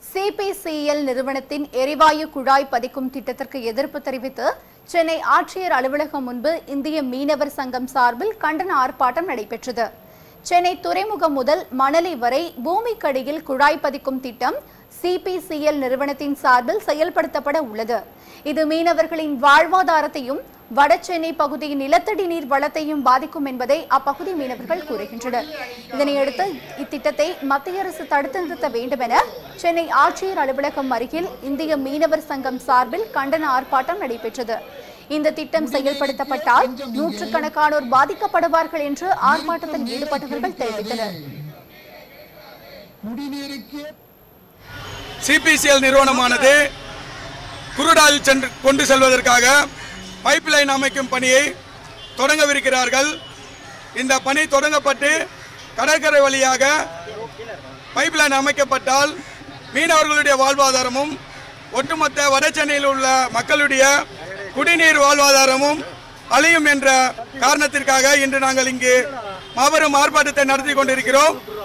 CPCL நிறுவனத்தின் எரிவாயு குழாய் பதிக்கும் திட்டத்திற்கு எதிர்ப்பு தெரிவித்து சென்னை ஆட்சியர் அலுவலகம் முன்பு இந்திய மீனவர் சங்கம் சார்பில் கண்டன ஆர்ப்பாட்டம் நடைபெற்றது சென்னை துறைமுகம் முதல் மணலி வரை பூமிக்கடியில் குழாய் பதிக்கும் திட்டம் சிபிசிஎல் நிறுவனத்தின் சார்பில் செயல்படுத்தப்பட உள்ளது இது மீனவர்களின் வாழ்வாதாரத்தையும் வடசென்னை பகுதியின் நிலத்தடி நீர் வளத்தையும் பாதிக்கும் என்பதை அப்பகுதி மீனவர்கள் கூறுகின்றனர் இதனையடுத்து இத்திட்டத்தை மத்திய அரசு தடுத்து நிறுத்த வேண்டும் என சென்னை ஆட்சியர் அலுவலகம் அருகில் இந்திய மீனவர் சங்கம் சார்பில் கண்டன ஆர்ப்பாட்டம் நடைபெற்றது இந்த திட்டம் செயல்படுத்தப்பட்டால் நூற்றுக்கணக்கானோர் பாதிக்கப்படுவார்கள் என்று ஆர்ப்பாட்டத்தில் ஈடுபட்டவர்கள் தெரிவித்தனர் குடிநீருக்கு சிபிசிஎல் நிறுவனமானது குருடாயில் சென்று கொண்டு செல்வதற்காக பைப் லைன் அமைக்கும் பணியை தொடங்கவிருக்கிறார்கள் இந்த பணி தொடங்கப்பட்டு கடற்கரை வழியாக பைப் லைன் அமைக்கப்பட்டால் மீனவர்களுடைய வாழ்வாதாரமும் ஒட்டுமொத்த வட சென்னையில் உள்ள மக்களுடைய குடிநீர் வாழ்வாதாரமும் அழியும் என்ற காரணத்திற்காக இன்று நாங்கள் இங்கு மாபெரும் ஆர்ப்பாட்டத்தை நடத்தி கொண்டிருக்கிறோம்